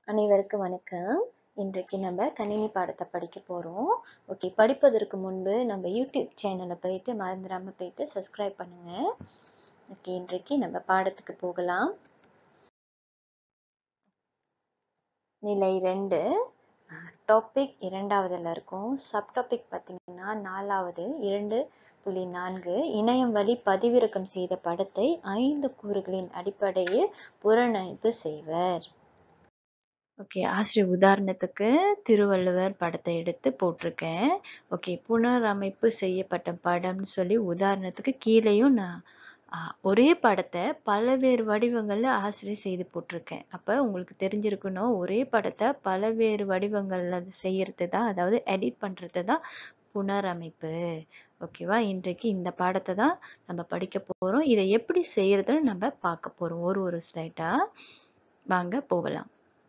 அனைவருக்கும் வணக்கம் இன்றைக்கு நம்ம கணினி பாடத்தை படிக்க போகிறோம் ஓகே படிப்பதற்கு முன்பு நம்ம யூடியூப் சேனலை போயிட்டு மறந்துடாமல் போயிட்டு சப்ஸ்கிரைப் பண்ணுங்க ஓகே இன்றைக்கு நம்ம பாடத்துக்கு போகலாம் நிலை ரெண்டு டாபிக் இரண்டாவதுல இருக்கும் சப் டாபிக் பார்த்தீங்கன்னா நாலாவது இரண்டு புள்ளி நான்கு இணையம் வழி பதிவிறக்கம் செய்த படத்தை ஐந்து கூறுகளின் அடிப்படையில் புறநமைப்பு செய்வர் ஓகே ஆசிரியர் உதாரணத்துக்கு திருவள்ளுவர் படத்தை எடுத்து போட்டிருக்கேன் ஓகே புனரமைப்பு செய்யப்பட்ட படம்னு சொல்லி உதாரணத்துக்கு கீழேயும் நான் ஒரே படத்தை பலவேறு வடிவங்களில் ஆசிரியர் செய்து போட்டிருக்கேன் அப்போ உங்களுக்கு தெரிஞ்சிருக்கணும் ஒரே படத்தை பலவேறு வடிவங்களில் செய்யறது தான் அதாவது எடிட் பண்ணுறது தான் புனரமைப்பு ஓகேவா இன்றைக்கு இந்த பாடத்தை தான் நம்ம படிக்க போகிறோம் இதை எப்படி செய்யறதுன்னு நம்ம பார்க்க போகிறோம் ஒரு ஒரு ஸ்லைட்டாக வாங்க போகலாம்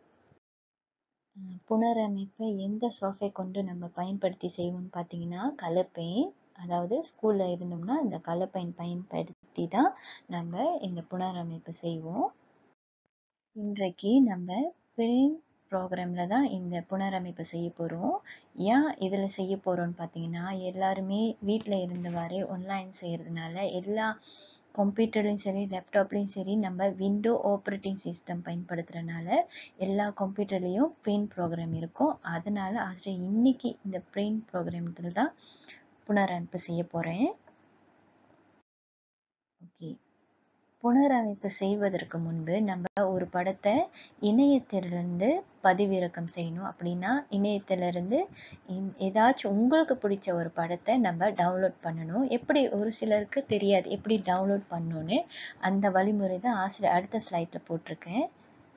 புனரமைப்பை எந்த சாஃப்ட்வேர் கொண்டு நம்ம பயன்படுத்தி செய்வோம்னு பார்த்தீங்கன்னா கலர் பெயிண்ட் அதாவது ஸ்கூலில் இருந்தோம்னா இந்த கலர் பெயிண்ட் பயன்படுத்தி தான் நம்ம இந்த புனரமைப்பு செய்வோம் இன்றைக்கு நம்ம பெயிண்ட் ப்ரோக்ராமில் தான் இந்த புனரமைப்பு செய்ய போகிறோம் ஏன் இதில் செய்ய போகிறோம்னு பார்த்தீங்கன்னா எல்லாருமே வீட்டில் இருந்தவாறே ஆன்லைன் செய்கிறதுனால எல்லா கம்ப்யூட்டர்லையும் சரி லேப்டாப்லேயும் சரி நம்ம விண்டோ ஆப்ரேட்டிங் சிஸ்டம் பயன்படுத்துகிறனால எல்லா கம்ப்யூட்டர்லேயும் பெயிண்ட் ப்ரோக்ராம் இருக்கும் அதனால ஆசிரியர் இன்னைக்கு இந்த பெயிண்ட் ப்ரோக்ராமத்தில் தான் புனரமைப்பு செய்ய போகிறேன் ஓகே புனரமைப்பு செய்வதற்கு முன்பு நம்ம ஒரு படத்தை இணையத்திலிருந்து பதிவிறக்கம் செய்யணும் அப்படின்னா இணையத்திலிருந்து ஏதாச்சும் உங்களுக்கு பிடிச்ச ஒரு படத்தை நம்ம டவுன்லோட் பண்ணணும் எப்படி ஒரு சிலருக்கு தெரியாது எப்படி டவுன்லோட் பண்ணணும்னு அந்த வழிமுறை தான் ஆசிரியர் அடுத்த ஸ்லைட்டில் போட்டிருக்கேன்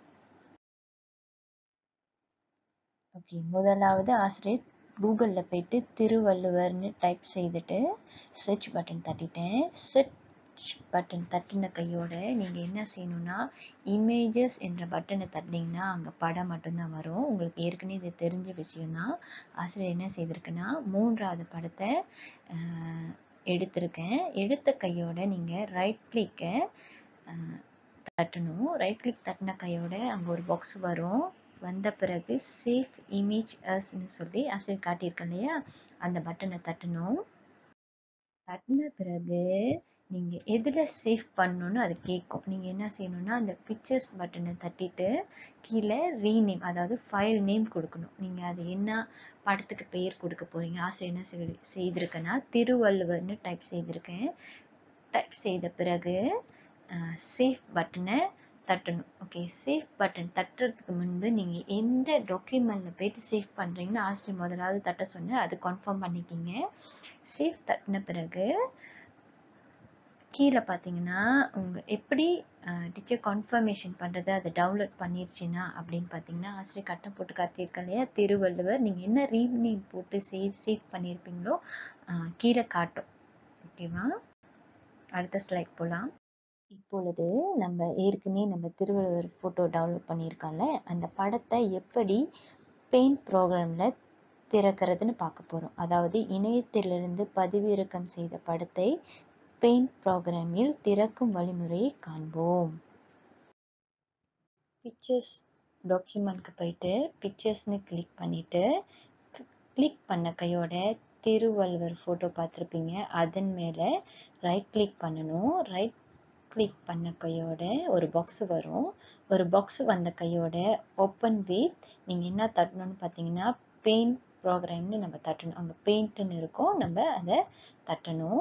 ஓகே முதலாவது ஆசிரியர் கூகுளில் போயிட்டு திருவள்ளுவர்னு டைப் செய்துட்டு சர்ச் பட்டன் தட்டிட்டேன் சர்ச் பட்டன் தட்டின கையோட நீங்கள் என்ன செய்யணும்னா இமேஜஸ் என்ற பட்டனை தட்டினீங்கன்னா அங்கே படம் மட்டும்தான் வரும் உங்களுக்கு ஏற்கனவே இது தெரிஞ்ச விஷயம்தான் ஆசிரியர் என்ன செய்திருக்குன்னா மூன்றாவது படத்தை எடுத்திருக்கேன் எடுத்த கையோட நீங்கள் ரைட் கிளிக்கை தட்டணும் ரைட் கிளிக் தட்டின கையோட அங்கே ஒரு பாக்ஸ் வரும் வந்த பிறகு சேஃப் இமேஜ் அஸ்ன்னு சொல்லி ஆசிரியர் காட்டியிருக்கேன் இல்லையா அந்த பட்டனை தட்டணும் தட்டின பிறகு நீங்கள் எதில் சேவ் பண்ணணும்னு அது கேட்கும் நீங்கள் என்ன செய்யணும்னா அந்த பிக்சர்ஸ் பட்டனை தட்டிட்டு கீழே ரீநேம் அதாவது ஃபைல் நேம் கொடுக்கணும் நீங்கள் அது என்ன படத்துக்கு பெயர் கொடுக்க போகிறீங்க ஆசிரியர் என்ன செய்திருக்கேன்னா திருவள்ளுவர்னு டைப் செய்திருக்கேன் டைப் செய்த பிறகு சேஃப் பட்டனை தட்டணும் ஓகே சேவ் பட்டன் தட்டுறதுக்கு முன்பு நீங்கள் எந்த டாக்குமெண்ட்டில் போயிட்டு சேவ் பண்ணுறீங்கன்னு ஆசிரியர் முதலாவது தட்ட சொன்னேன் அது கன்ஃபார்ம் பண்ணிக்கிங்க சேவ் தட்டின பிறகு கீழே பார்த்தீங்கன்னா உங்கள் எப்படி டீச்சர் கன்ஃபர்மேஷன் பண்ணுறது அதை டவுன்லோட் பண்ணிருச்சுன்னா அப்படின்னு பார்த்தீங்கன்னா ஆசிரியர் கட்டம் போட்டு காத்திருக்க இல்லையா திருவள்ளுவர் நீங்கள் என்ன ரீநேம் போட்டு சேவ் சேவ் பண்ணியிருப்பீங்களோ கீழே காட்டும் ஓகேவா அடுத்த ஸ்லைட் போகலாம் இப்பொழுது நம்ம ஏற்கனவே நம்ம திருவள்ளுவர் ஃபோட்டோ டவுன்லோட் பண்ணியிருக்கோம்ல அந்த படத்தை எப்படி பெயிண்ட் ப்ரோக்ராமில் திறக்கிறதுன்னு பார்க்க போகிறோம் அதாவது இணையத்திலிருந்து பதிவிறக்கம் செய்த படத்தை பெயிண்ட் ப்ரோக்ராமில் திறக்கும் வழிமுறையை காண்போம் பிக்சர்ஸ் டாக்குமெண்ட்க்கு போயிட்டு பிக்சர்ஸ்னு கிளிக் பண்ணிவிட்டு கிளிக் பண்ண கையோட திருவள்ளுவர் ஃபோட்டோ பார்த்துருப்பீங்க அதன் மேலே ரைட் கிளிக் பண்ணணும் ரைட் கிளிக் பண்ண கையோட ஒரு பாக்ஸ் வரும் ஒரு பாக்ஸ் வந்த கையோட ஓப்பன் வித் நீங்கள் என்ன தட்டணும்னு பார்த்தீங்கன்னா பெயிண்ட் ப்ரோக்ராம்னு நம்ம தட்டணும் அங்கே பெயிண்ட்டுன்னு இருக்கும் நம்ம அதை தட்டணும்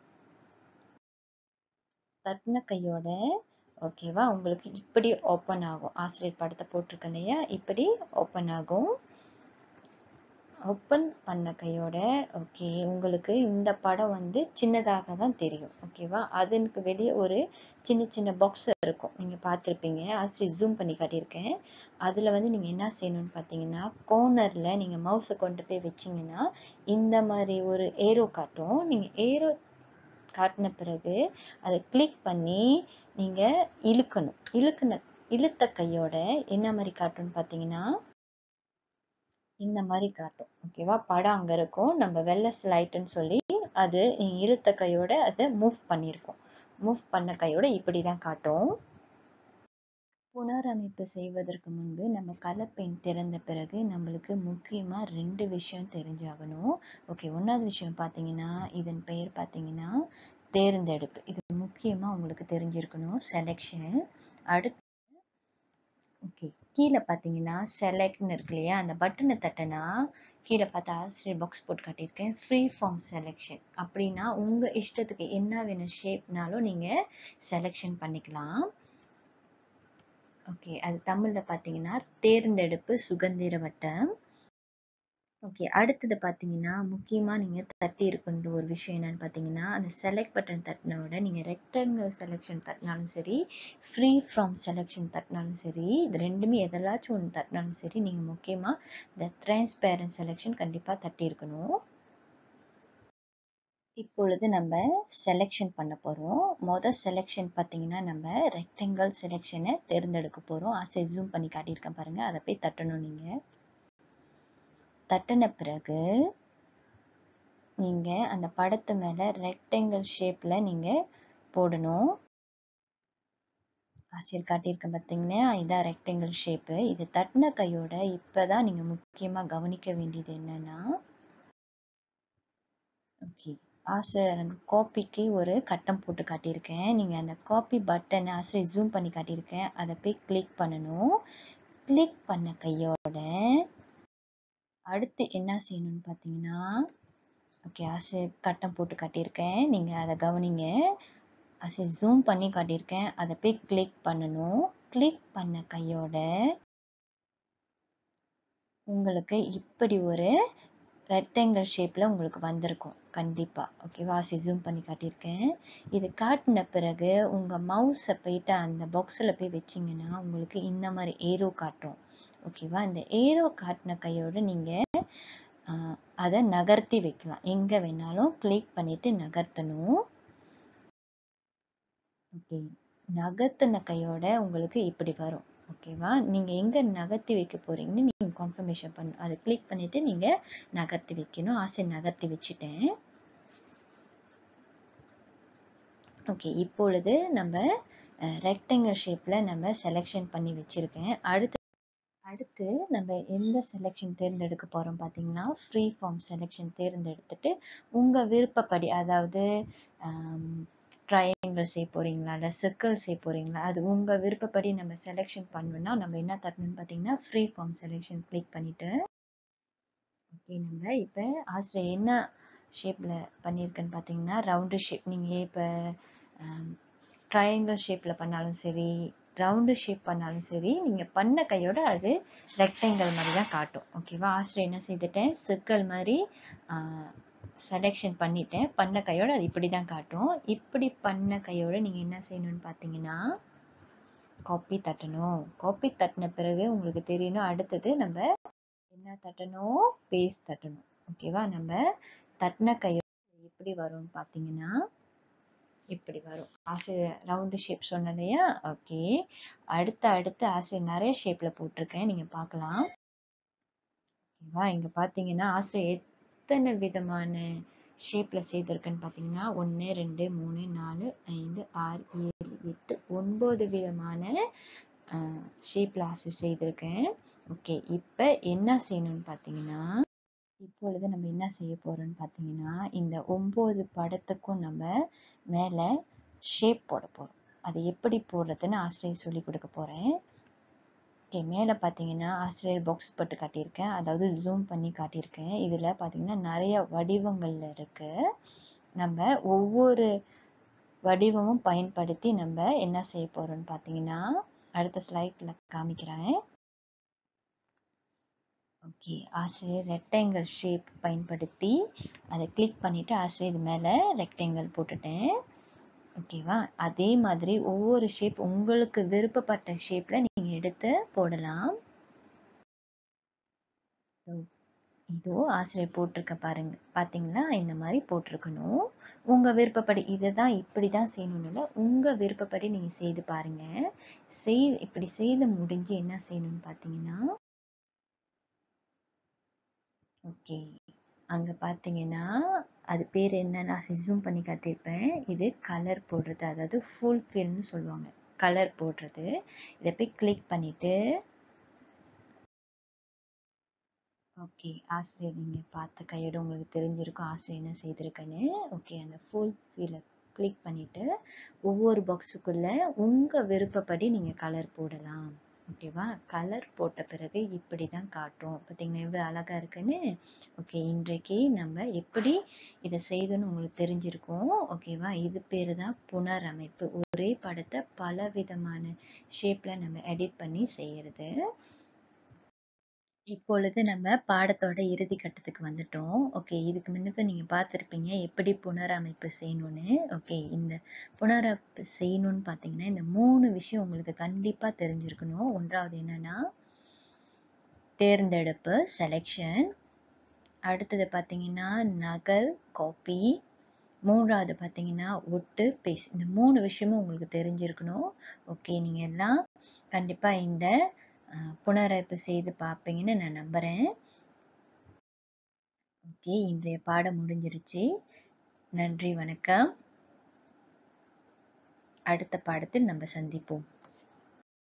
தட்டின கையோட ஓகேவா உங்களுக்கு இப்படி ஓப்பன் ஆகும் ஆசிரியர் படத்தை போட்டிருக்க இல்லையா இப்படி ஓப்பன் ஆகும் ஓப்பன் பண்ண கையோட ஓகே உங்களுக்கு இந்த படம் வந்து சின்னதாக தான் தெரியும் ஓகேவா அதற்கு வெளியே ஒரு சின்ன சின்ன பாக்ஸ் இருக்கும் நீங்கள் பார்த்துருப்பீங்க ஆசிரியர் ஜூம் பண்ணி காட்டியிருக்கேன் அதில் வந்து நீங்கள் என்ன செய்யணும்னு பார்த்தீங்கன்னா கோர்னரில் நீங்கள் மவுஸை கொண்டு போய் வச்சிங்கன்னா இந்த மாதிரி ஒரு ஏரோ காட்டும் நீங்கள் ஏரோ காட்டின பிறகு அதை கிளிக் பண்ணி நீங்கள் இழுக்கணும் இழுக்குன இழுத்த கையோட என்ன மாதிரி காட்டும்னு பார்த்தீங்கன்னா இந்த மாதிரி காட்டும் ஓகேவா படம் அங்கே இருக்கும் நம்ம வெள்ளை ஸ்லைட்டுன்னு சொல்லி அது இழுத்த கையோட அதை மூவ் பண்ணியிருக்கோம் மூவ் பண்ண கையோட இப்படி தான் காட்டும் புனரமைப்பு செய்வதற்கு முன்பு நம்ம கலர் பெயிண்ட் திறந்த பிறகு நம்மளுக்கு முக்கியமாக ரெண்டு விஷயம் தெரிஞ்சாகணும் ஓகே ஒன்றாவது விஷயம் பார்த்தீங்கன்னா இதன் பெயர் பார்த்தீங்கன்னா தேர்ந்தெடுப்பு இது முக்கியமாக உங்களுக்கு தெரிஞ்சிருக்கணும் செலெக்ஷன் அடுத்து ஓகே கீழே பார்த்தீங்கன்னா செலக்ட்னு இருக்கு இல்லையா அந்த பட்டனை தட்டினா கீழே பார்த்தா ஆசிரியர் பாக்ஸ் போட்டு காட்டியிருக்கேன் ஃப்ரீ ஃபார்ம் செலெக்ஷன் அப்படின்னா உங்கள் இஷ்டத்துக்கு என்ன வேணும் ஷேப்னாலும் நீங்கள் செலெக்ஷன் பண்ணிக்கலாம் ஓகே அது தமிழில் பார்த்தீங்கன்னா தேர்ந்தெடுப்பு சுதந்திர வட்டம் ஓகே அடுத்தது பார்த்தீங்கன்னா முக்கியமாக நீங்கள் தட்டி இருக்கின்ற ஒரு விஷயம் என்னன்னு பார்த்தீங்கன்னா அந்த செலக்ட் பட்டன் தட்டின விட நீங்கள் ரெக்டாங்கிள் செலெக்ஷன் தட்டினாலும் சரி ஃப்ரீ ஃப்ரம் செலெக்ஷன் தட்டினாலும் சரி இது ரெண்டுமே எதெல்லாச்சும் ஒன்று தட்டினாலும் சரி நீங்கள் முக்கியமாக இந்த டிரான்ஸ்பேரண்ட் செலெக்ஷன் கண்டிப்பாக தட்டி இருக்கணும் இப்பொழுது நம்ம செலெக்ஷன் பண்ண போகிறோம் மொதல் செலெக்ஷன் பார்த்தீங்கன்னா நம்ம ரெக்டாங்கிள் செலெக்ஷனை தேர்ந்தெடுக்க போகிறோம் ஆசை ஜூம் பண்ணி காட்டியிருக்கேன் பாருங்கள் அதை போய் தட்டணும் நீங்கள் தட்டின பிறகு நீங்கள் அந்த படத்து மேலே ரெக்டாங்கிள் ஷேப்பில் நீங்கள் போடணும் ஆசிரியர் காட்டியிருக்கேன் பார்த்தீங்கன்னா இதான் ரெக்டாங்கிள் ஷேப்பு இது தட்டின கையோட இப்போ தான் நீங்கள் முக்கியமாக கவனிக்க வேண்டியது என்னன்னா ஓகே ஆசிரியர் எனக்கு காப்பிக்கு ஒரு கட்டம் போட்டு காட்டியிருக்கேன் நீங்கள் அந்த காப்பி பட்டனை ஆசிரியர் ஜூம் பண்ணி காட்டியிருக்கேன் அதை போய் கிளிக் பண்ணணும் கிளிக் பண்ண கையோட அடுத்து என்ன செய்யணும்னு பார்த்தீங்கன்னா ஓகே ஆசிரியர் கட்டம் போட்டு காட்டியிருக்கேன் நீங்கள் அதை கவனிங்க ஆசிரியர் ஜூம் பண்ணி காட்டியிருக்கேன் அதை போய் கிளிக் பண்ணணும் கிளிக் பண்ண கையோட உங்களுக்கு இப்படி ஒரு ரெக்டாங்கிள் ஷேப்பில் உங்களுக்கு வந்திருக்கும் கண்டிப்பாக ஓகேவா ஆசி ஜூம் பண்ணி காட்டியிருக்கேன் இது காட்டின பிறகு உங்கள் மவுஸை போயிட்டு அந்த பாக்ஸில் போய் வச்சிங்கன்னா உங்களுக்கு இந்த மாதிரி ஏரோ காட்டும் ஓகேவா இந்த ஏரோ காட்டின கையோடு நீங்கள் அதை நகர்த்தி வைக்கலாம் எங்கே வேணாலும் கிளிக் பண்ணிவிட்டு நகர்த்தணும் ஓகே நகர்த்தின கையோட உங்களுக்கு இப்படி வரும் ஓகேவா நீங்கள் எங்கே நகர்த்தி வைக்க போகிறீங்கன்னு நீங்கள் கன்ஃபர்மேஷன் பண்ணணும் அதை கிளிக் பண்ணிவிட்டு நீங்கள் நகர்த்தி வைக்கணும் ஆசை நகர்த்தி வச்சுட்டேன் ஓகே இப்பொழுது நம்ம ரெக்டாங்கிள் ஷேப்பில் நம்ம செலெக்ஷன் பண்ணி வச்சுருக்கேன் அடுத்து அடுத்து நம்ம எந்த செலெக்ஷன் தேர்ந்தெடுக்க போகிறோம் பார்த்தீங்கன்னா ஃப்ரீ ஃபார்ம் செலெக்ஷன் தேர்ந்தெடுத்துட்டு உங்கள் விருப்பப்படி அதாவது ட்ரையாங்கிள் செய்ய போகிறீங்களா இல்லை சர்க்கிள் செய்ய போகிறீங்களா அது உங்கள் விருப்பப்படி நம்ம செலெக்ஷன் பண்ணணும்னா நம்ம என்ன தரணும்னு பார்த்தீங்கன்னா ஃப்ரீ ஃபார்ம் செலெக்ஷன் கிளிக் பண்ணிவிட்டு ஓகே நம்ம இப்போ ஆசிரியர் என்ன ஷேப்பில் பண்ணியிருக்கேன்னு பார்த்தீங்கன்னா ரவுண்டு ஷேப் நீங்கள் இப்போ ட்ரையாங்கிள் ஷேப்பில் பண்ணாலும் சரி ரவுண்டு ஷேப் பண்ணாலும் சரி நீங்கள் பண்ண கையோட அது ரெக்டாங்கிள் மாதிரி தான் காட்டும் ஓகேவா ஆசிரியர் என்ன செய்துட்டேன் சர்க்கிள் மாதிரி செலெக்ஷன் பண்ணிட்டேன் பண்ண கையோட அது இப்படி தான் காட்டும் இப்படி பண்ண கையோட நீங்கள் என்ன செய்யணும்னு பார்த்தீங்கன்னா காப்பி தட்டணும் காப்பி தட்டின பிறகு உங்களுக்கு தெரியணும் அடுத்தது நம்ம என்ன தட்டணும் பேஸ்ட் தட்டணும் ஓகேவா நம்ம தட்டின கையோட எப்படி வரும்னு பார்த்தீங்கன்னா இப்படி வரும் ஆசிரியர் ரவுண்டு ஷேப் சொன்னேன் இல்லையா ஓகே அடுத்து அடுத்து ஆசிரியர் நிறைய ஷேப்பில் போட்டிருக்கேன் நீங்கள் பார்க்கலாம் ஓகேவா இங்கே பார்த்தீங்கன்னா ஆசிரியர் எத்தனை விதமான ஷேப்பில் செய்திருக்குன்னு பார்த்தீங்கன்னா ஒன்று ரெண்டு மூணு நாலு ஐந்து ஆறு ஏழு எட்டு ஒன்பது விதமான ஷேப்பில் ஆசிரியர் செய்திருக்கேன் ஓகே இப்போ என்ன செய்யணும்னு பார்த்தீங்கன்னா இப்பொழுது நம்ம என்ன செய்ய போறோம்னு பார்த்தீங்கன்னா இந்த ஒம்பது படத்துக்கும் நம்ம மேலே ஷேப் போட போகிறோம் அது எப்படி போடுறதுன்னு ஆசிரியர் சொல்லி கொடுக்க போகிறேன் ஓகே மேலே பார்த்தீங்கன்னா ஆசிரியர் பாக்ஸ் போட்டு காட்டியிருக்கேன் அதாவது ஜூம் பண்ணி காட்டியிருக்கேன் இதில் பார்த்தீங்கன்னா நிறைய வடிவங்கள்ல இருக்கு நம்ம ஒவ்வொரு வடிவமும் பயன்படுத்தி நம்ம என்ன செய்ய போறோம்னு பார்த்தீங்கன்னா அடுத்த ஸ்லைடில் காமிக்கிறேன் ஓகே ஆசிரியர் ரெக்டாங்கிள் ஷேப் பயன்படுத்தி அதை கிளிக் பண்ணிவிட்டு ஆசிரியர் இது மேலே ரெக்டாங்கிள் போட்டுட்டேன் ஓகேவா அதே மாதிரி ஒவ்வொரு ஷேப் உங்களுக்கு விருப்பப்பட்ட ஷேப்பில் நீங்கள் எடுத்து போடலாம் இதோ ஆசிரியர் போட்டிருக்க பாருங்க பார்த்தீங்களா இந்த மாதிரி போட்டிருக்கணும் உங்கள் விருப்பப்படி இதை தான் இப்படி தான் செய்யணும்னு இல்லை உங்கள் விருப்பப்படி நீங்கள் செய்து பாருங்க செய் இப்படி செய்து முடிஞ்சு என்ன செய்யணும்னு பார்த்தீங்கன்னா ஓகே அங்கே பார்த்தீங்கன்னா அது பேர் என்ன நான் ஜூம் பண்ணி காட்டியிருப்பேன் இது கலர் போடுறது அதாவது ஃபுல் ஃபில்னு சொல்லுவாங்க கலர் போடுறது இதை போய் கிளிக் பண்ணிட்டு ஓகே ஆசிரியர் நீங்கள் பார்த்த கையோட உங்களுக்கு தெரிஞ்சிருக்கும் ஆசிரியர் என்ன செய்திருக்கேன்னு ஓகே அந்த ஃபுல் ஃபீலை கிளிக் பண்ணிவிட்டு ஒவ்வொரு பாக்ஸுக்குள்ளே உங்கள் விருப்பப்படி நீங்கள் கலர் போடலாம் ஓகேவா கலர் போட்ட பிறகு இப்படி தான் காட்டும் பார்த்தீங்கன்னா எவ்வளோ அழகாக இருக்குன்னு ஓகே இன்றைக்கு நம்ம எப்படி இதை செய்தோன்னு உங்களுக்கு தெரிஞ்சிருக்கும் ஓகேவா இது பேர் தான் புனரமைப்பு ஒரே படத்தை பல விதமான ஷேப்பில் நம்ம எடிட் பண்ணி செய்கிறது இப்பொழுது நம்ம பாடத்தோட இறுதி கட்டத்துக்கு வந்துட்டோம் ஓகே இதுக்கு முன்னுக்கு நீங்கள் பார்த்துருப்பீங்க எப்படி புனரமைப்பு செய்யணும்னு ஓகே இந்த புனரமைப்பு செய்யணும்னு பார்த்தீங்கன்னா இந்த மூணு விஷயம் உங்களுக்கு கண்டிப்பாக தெரிஞ்சிருக்கணும் ஒன்றாவது என்னன்னா தேர்ந்தெடுப்பு செலெக்ஷன் அடுத்தது பார்த்தீங்கன்னா நகல் காப்பி மூன்றாவது பார்த்தீங்கன்னா ஒட்டு பேஸ் இந்த மூணு விஷயமும் உங்களுக்கு தெரிஞ்சிருக்கணும் ஓகே நீங்கள் எல்லாம் கண்டிப்பாக இந்த புனரமைப்பு செய்து பார்ப்பீங்கன்னு நான் நம்புகிறேன் ஓகே இன்றைய பாடம் முடிஞ்சிருச்சு நன்றி வணக்கம் அடுத்த பாடத்தில் நம்ம சந்திப்போம்